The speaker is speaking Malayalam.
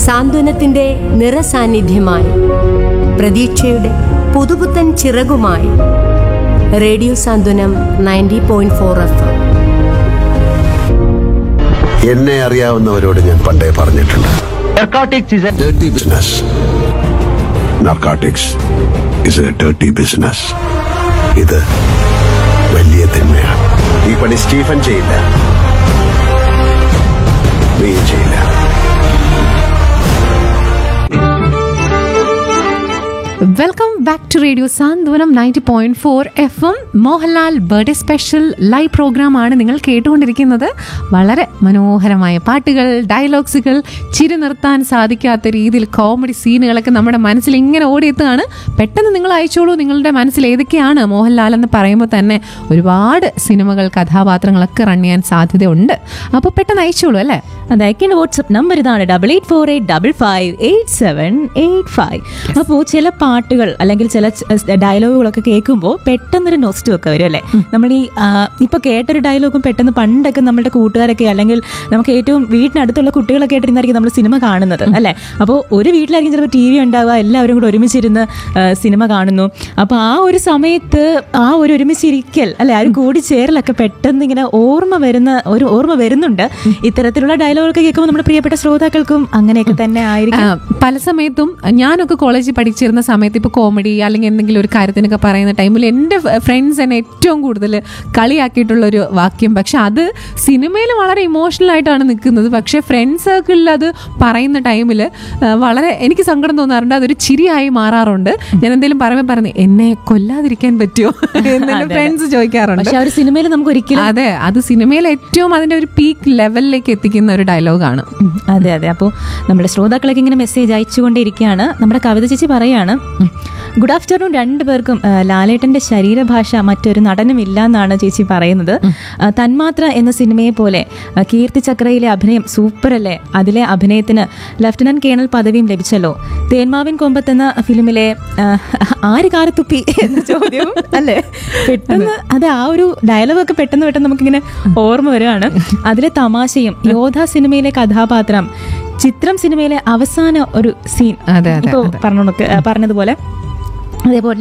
സാന്ത്വനത്തിന്റെ നിറസാന്നിധ്യമായി പ്രതീക്ഷയുടെ പുതുപുത്തൻ ചിറകുമായി radio Santhwanam ninety point four F എന്നെ അറിയാവുന്നവരോട് ഞാൻ പണ്ടേ പറഞ്ഞിട്ടുണ്ട് Narcotics is a dirty business narcotics is a dirty business ഇത് വലിയ തിന്മയാണ് ഈ പണി സ്റ്റീഫൻ ചെയ്യില്ല നീ ചെയ്യില്ല welcome back to radio Santhwanam ninety point four F M Mohanlal birthday special live program ആണ് നിങ്ങൾ കേട്ടുകൊണ്ടിരിക്കുന്നത് വളരെ മനോഹരമായ പാട്ടുകൾ ഡയലോഗ്സുകൾ ചിരി നിർത്താൻ സാധിക്കാത്ത രീതിയിൽ കോമഡി സീനുകളൊക്കെ നമ്മുടെ മനസ്സിൽ ഇങ്ങനെ ഓടിയെത്തുകയാണ് പെട്ടെന്ന് നിങ്ങൾ അയച്ചോളൂ നിങ്ങളുടെ മനസ്സിൽ ഏതൊക്കെയാണ് മോഹൻലാൽ എന്ന് പറയുമ്പോൾ തന്നെ ഒരുപാട് സിനിമകൾ കഥാപാത്രങ്ങളൊക്കെ റൺ ചെയ്യാൻ സാധ്യതയുണ്ട് അപ്പോൾ പെട്ടെന്ന് അയച്ചോളൂ അല്ലേ അത് അയക്കേണ്ട വാട്സപ്പ് നമ്പർ ഇതാണ് double eight four eight double five eight seven eight five അപ്പോൾ ചില പാട്ടുകൾ അല്ലെങ്കിൽ ചില ഡയലോഗുകളൊക്കെ കേൾക്കുമ്പോൾ പെട്ടെന്നൊരു നൊസ്റ്റ് ഒക്കെ വരും അല്ലേ നമ്മൾ ഈ ആ, ഇപ്പൊ കേട്ടൊരു ഡയലോഗും പെട്ടെന്ന് പണ്ടൊക്കെ നമ്മുടെ കൂട്ടുകാരൊക്കെ അല്ലെങ്കിൽ നമുക്ക് ഏറ്റവും വീടിനടുത്തുള്ള കുട്ടികളൊക്കെ ആയിട്ടിരുന്നായിരിക്കും നമ്മൾ സിനിമ കാണുന്നത് അല്ലേ അപ്പോൾ ഒരു വീട്ടിലായിരിക്കും ചിലപ്പോൾ ടി വി ഉണ്ടാവുക എല്ലാവരും കൂടെ ഒരുമിച്ചിരുന്ന് ആ, സിനിമ കാണുന്നു അപ്പോൾ ആ ഒരു സമയത്ത് ആ ഒരു ഒരുമിച്ചിരിക്കൽ അല്ലെ ആ ഒരു കൂടിച്ചേരലൊക്കെ പെട്ടെന്ന് ഇങ്ങനെ ഓർമ്മ വരുന്ന ഒരു ഓർമ്മ വരുന്നുണ്ട് ഇത്തരത്തിലുള്ള ഡയലോഗൊക്കെ കേൾക്കുമ്പോൾ നമ്മുടെ പ്രിയപ്പെട്ട ശ്രോതാക്കൾക്കും അങ്ങനെയൊക്കെ തന്നെ ആയിരിക്കും ആ, പല സമയത്തും ഞാനൊക്കെ കോളേജിൽ പഠിച്ചിരുന്ന സമയത്ത് ഇപ്പോൾ കോമഡി അല്ലെങ്കിൽ എന്തെങ്കിലും ഒരു കാര്യത്തിനൊക്കെ പറയുന്ന ടൈമിൽ എൻ്റെ ഫ്രണ്ട്സ് എന്നെ ഏറ്റവും കൂടുതൽ കളിയാക്കിയിട്ടുള്ള ഒരു വാക്യം പക്ഷെ അത് സിനിമയിൽ വളരെ ഇമോഷണൽ ആയിട്ടാണ് നിൽക്കുന്നത് പക്ഷേ ഫ്രണ്ട്സ് സർക്കിളിൽ അത് പറയുന്ന ടൈമിൽ വളരെ എനിക്ക് സങ്കടം തോന്നാറുണ്ട് അതൊരു ചിരിയായി മാറാറുണ്ട് ഞാൻ എന്തെങ്കിലും പറയുമ്പോൾ പറഞ്ഞു എന്നെ കൊല്ലാതിരിക്കാൻ പറ്റുമോ എന്നെ ഫ്രണ്ട്സ് ചോദിക്കാറുണ്ട് പക്ഷെ ആ ഒരു സിനിമയിൽ നമുക്ക് ഒരിക്കലും അതെ അത് സിനിമയിൽ ഏറ്റവും അതിന്റെ ഒരു പീക്ക് ലെവലിലേക്ക് എത്തിക്കുന്ന ഒരു ഡയലോഗാണ് ഉം, അതെ അതെ അപ്പോൾ നമ്മുടെ ശ്രോതാക്കളൊക്കെ ഇങ്ങനെ മെസ്സേജ് അയച്ചുകൊണ്ടിരിക്കുകയാണ് നമ്മുടെ കവിത ചേച്ചി പറയാണ് ഗുഡ് ആഫ്റ്റർനൂൺ രണ്ടുപേർക്കും ആ, ലാലേട്ടന്റെ ശരീരഭാഷ മറ്റൊരു നടനും ഇല്ല എന്നാണ് ചേച്ചി പറയുന്നത് ആ, തന്മാത്ര എന്ന സിനിമയെ പോലെ ആ, കീർത്തി ചക്രയിലെ അഭിനയം സൂപ്പർ അല്ലേ അതിലെ അഭിനയത്തിന് ലഫ്റ്റനന്റ് കേണൽ പദവിയും ലഭിച്ചല്ലോ തേന്മാവിൻ കൊമ്പത്ത് എന്ന ഫിലിമിലെ ആ, ആര് കാരത്തുപ്പി എന്ന ചോദ്യവും അല്ലേ പെട്ടെന്ന് അത് ആ ഒരു ഡയലോഗൊക്കെ പെട്ടെന്ന് പെട്ടെന്ന് നമുക്കിങ്ങനെ ഓർമ്മ വരികയാണ് അതിലെ തമാശയും യോധ സിനിമയിലെ കഥാപാത്രം ചിത്രം സിനിമയിലെ അവസാന ഒരു സീൻ അതെ, അതെ, ഇപ്പൊ പറഞ്ഞു പറഞ്ഞതുപോലെ അതേപോലെ